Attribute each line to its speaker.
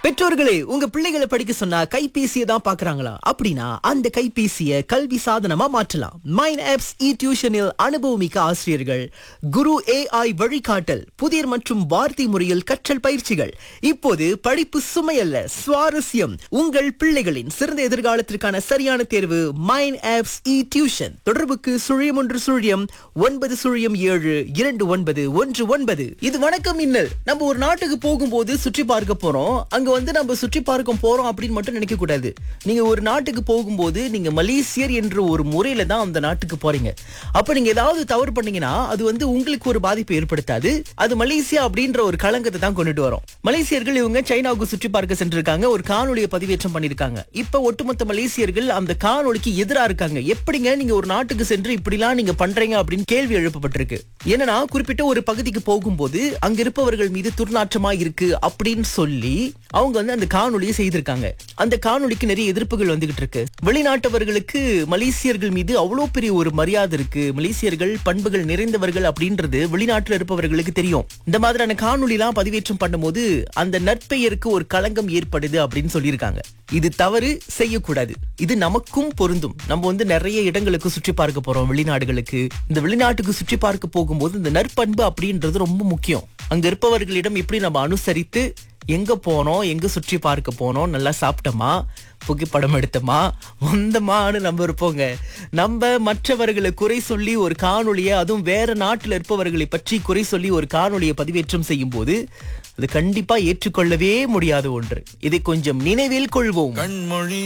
Speaker 1: பெற்றோர்களே உங்க பிள்ளைகளை படிக்க சொன்னா கைபேசியை தான் பாக்குறாங்களா அப்படின்னா அந்த கைபேசியை கல்வி சாதனமா மாற்றலாம் மைன் ஆப்ஸ் இ டியூஷனில் அனுபவமிக்க ஆசிரியர்கள் குரு ஏஐ வழிகாட்டல் புதிர் மற்றும் வார்த்தை முறையில் கற்றல் பயிற்சிகள் இப்போது படிப்பு சுமையல்ல சுவாரஸ்யம் உங்கள் பிள்ளைகளின் சிறந்த எதிர்காலத்திற்கான சரியான தேர்வு மைன் ஆப்ஸ் இ டியூஷன் தொடர்புக்கு சுழியம் ஒன்று சுழியம் ஒன்பது சுழியம் ஏழு இரண்டு ஒன்பது ஒன்று ஒன்பது இது வணக்கம் இன்னல் நம்ம ஒரு நாட்டுக்கு போகும்போது சுற்றி பார்க்க போறோம் அங்க வந்து நம்ம சுற்றி பார்க்க போறோம் அப்படின்னு மட்டும் நினைக்க கூடாது நீங்க ஒரு நாட்டுக்கு போகும்போது நீங்க மலேசியர் என்ற ஒரு முறையில தான் அந்த நாட்டுக்கு போறீங்க அப்ப நீங்க ஏதாவது தவறு பண்ணீங்கன்னா அது வந்து உங்களுக்கு ஒரு பாதிப்பை ஏற்படுத்தாது அது மலேசியா அப்படின்ற ஒரு களங்கத்தை தான் கொண்டுட்டு வரும் மலேசியர்கள் இவங்க சைனாவுக்கு சுற்றி பார்க்க சென்றிருக்காங்க ஒரு காணொலியை பதிவேற்றம் பண்ணிருக்காங்க இப்ப ஒட்டுமொத்த மலேசியர்கள் அந்த காணொலிக்கு எதிரா இருக்காங்க எப்படிங்க நீங்க ஒரு நாட்டுக்கு சென்று இப்படிலாம் நீங்க பண்றீங்க அப்படின்னு கேள்வி எழுப்பப்பட்டிருக்கு என்னன்னா குறிப்பிட்ட ஒரு பகுதிக்கு போகும்போது அங்க இருப்பவர்கள் மீது துர்நாற்றமா இருக்கு அப்படின்னு சொல்லி அவங்க வந்து அந்த காணொலியை செய்திருக்காங்க அந்த காணொலிக்கு நிறைய எதிர்ப்புகள் வந்துகிட்டு இருக்கு வெளிநாட்டவர்களுக்கு மலேசியர்கள் மீது அவ்வளவு பெரிய ஒரு மரியாதை இருக்கு மலேசியர்கள் பண்புகள் நிறைந்தவர்கள் அப்படின்றது வெளிநாட்டுல இருப்பவர்களுக்கு தெரியும் இந்த மாதிரியான காணொலி எல்லாம் பதிவேற்றம் பண்ணும்போது அந்த நற்பெயருக்கு ஒரு களங்கம் ஏற்படுது அப்படின்னு சொல்லியிருக்காங்க இது தவறு செய்யக்கூடாது இது நமக்கும் பொருந்தும் நம்ம வந்து நிறைய இடங்களுக்கு சுற்றி பார்க்க போறோம் வெளிநாடுகளுக்கு இந்த வெளிநாட்டுக்கு சுற்றி பார்க்க போகும்போது இந்த நற்பண்பு அப்படின்றது ரொம்ப முக்கியம் அங்க இருப்பவர்களிடம் எப்படி நம்ம அனுசரித்து எங்க போனோம் எங்க சுற்றி பார்க்க போனோம் நல்லா சாப்பிட்டோமா புகைப்படம் எடுத்தோமா வந்தமான்னு நம்ம இருப்போங்க நம்ம மற்றவர்களை குறை சொல்லி ஒரு காணொளியை அதுவும் வேற நாட்டுல இருப்பவர்களை பற்றி குறை சொல்லி ஒரு காணொளியை பதிவேற்றம் செய்யும் போது அது கண்டிப்பா ஏற்றுக்கொள்ளவே முடியாத ஒன்று இதை கொஞ்சம் நினைவில் கொள்வோம்
Speaker 2: கண்மொழி